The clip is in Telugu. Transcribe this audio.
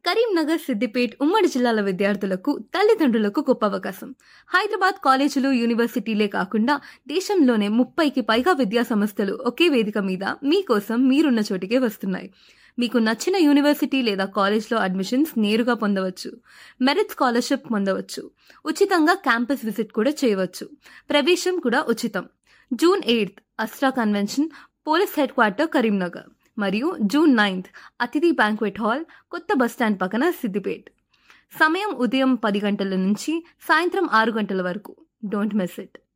కరీంనగర్ సిద్దిపేట్ ఉమ్మడి జిల్లాల విద్యార్థులకు తల్లిదండ్రులకు గొప్ప అవకాశం హైదరాబాద్ కాలేజీలు యూనివర్సిటీలే కాకుండా దేశంలోనే ముప్పైకి పైగా విద్యా సంస్థలు ఒకే వేదిక మీద మీకోసం మీరున్న చోటికే వస్తున్నాయి మీకు నచ్చిన యూనివర్సిటీ లేదా కాలేజ్లో అడ్మిషన్స్ నేరుగా పొందవచ్చు మెరిట్ స్కాలర్షిప్ పొందవచ్చు ఉచితంగా క్యాంపస్ విజిట్ కూడా చేయవచ్చు ప్రవేశం కూడా ఉచితం June eighth Astra convention police head quarter Karimnagar మరియు June ninth Athithi banquet hall కొత్త బస్టాండ్ పక్కన సిద్దిపేట్ సమయం ఉదయం పది గంటల నుంచి సాయంత్రం ఆరు గంటల వరకు డోంట్ మిస్ ఇట్